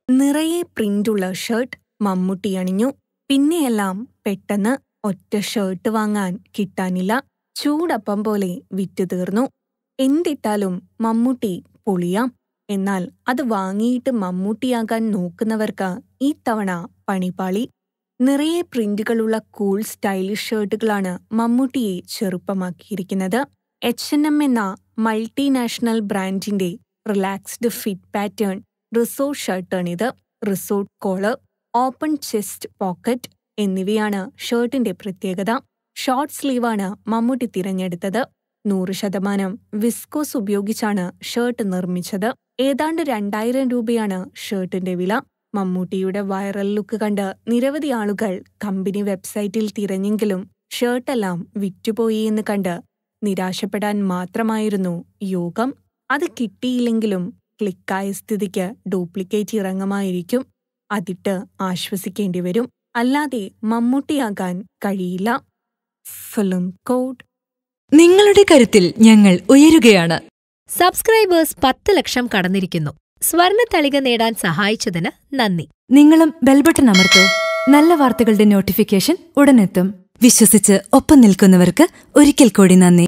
നിറയെ പ്രിന്റുള്ള ഷർട്ട് മമ്മൂട്ടി അണിഞ്ഞു പിന്നെയെല്ലാം പെട്ടെന്ന് ഒറ്റ ഷർട്ട് വാങ്ങാൻ കിട്ടാനില്ല ചൂടപ്പം പോലെ വിറ്റു തീർന്നു എന്തിട്ടാലും മമ്മൂട്ടി പൊളിയാം എന്നാൽ അത് വാങ്ങിയിട്ട് മമ്മൂട്ടിയാകാൻ നോക്കുന്നവർക്ക് ഇത്തവണ പണിപാളി നിറയെ പ്രിന്റുകളുള്ള കൂൾ സ്റ്റൈലിഷ് ഷർട്ടുകളാണ് മമ്മൂട്ടിയെ ചെറുപ്പമാക്കിയിരിക്കുന്നത് എച്ച് എൻ എം എന്ന മൾട്ടിനാഷണൽ ബ്രാൻഡിന്റെ റിലാക്സ്ഡ് ഫിറ്റ് പാറ്റേൺ റിസോർട്ട് ഷർട്ടാണിത് resort collar open chest pocket എന്നിവയാണ് ഷർട്ടിന്റെ പ്രത്യേകത ഷോർട്ട് സ്ലീവാണ് മമ്മൂട്ടി തിരഞ്ഞെടുത്തത് നൂറ് ശതമാനം വിസ്കോസ് ഉപയോഗിച്ചാണ് ഷർട്ട് നിർമ്മിച്ചത് ഏതാണ്ട് രണ്ടായിരം രൂപയാണ് ഷർട്ടിന്റെ വില മമ്മൂട്ടിയുടെ വൈറൽ ലുക്ക് കണ്ട് നിരവധി ആളുകൾ കമ്പനി വെബ്സൈറ്റിൽ തിരഞ്ഞെങ്കിലും ഷർട്ടെല്ലാം വിറ്റുപോയി എന്ന് കണ്ട് നിരാശപ്പെടാൻ മാത്രമായിരുന്നു യോഗം അത് കിട്ടിയില്ലെങ്കിലും ക്ലിക്കായ സ്ഥിതിക്ക് ഡ്യൂപ്ലിക്കേറ്റ് ഇറങ്ങുമായിരിക്കും അതിട്ട് ആശ്വസിക്കേണ്ടി വരും അല്ലാതെ മമ്മൂട്ടിയാകാൻ കഴിയില്ല ഫിലിം കോഡ് നിങ്ങളുടെ കരുത്തിൽ ഞങ്ങൾ ഉയരുകയാണ് സബ്സ്ക്രൈബേഴ്സ് പത്ത് ലക്ഷം കടന്നിരിക്കുന്നു സ്വർണ തളിക നേടാൻ സഹായിച്ചതിന് നന്ദി നിങ്ങളും ബെൽബട്ടൺ അമർത്തോ നല്ല വാർത്തകളുടെ നോട്ടിഫിക്കേഷൻ ഉടനെത്തും വിശ്വസിച്ച് ഒപ്പം നിൽക്കുന്നവർക്ക് ഒരിക്കൽ കൂടി നന്ദി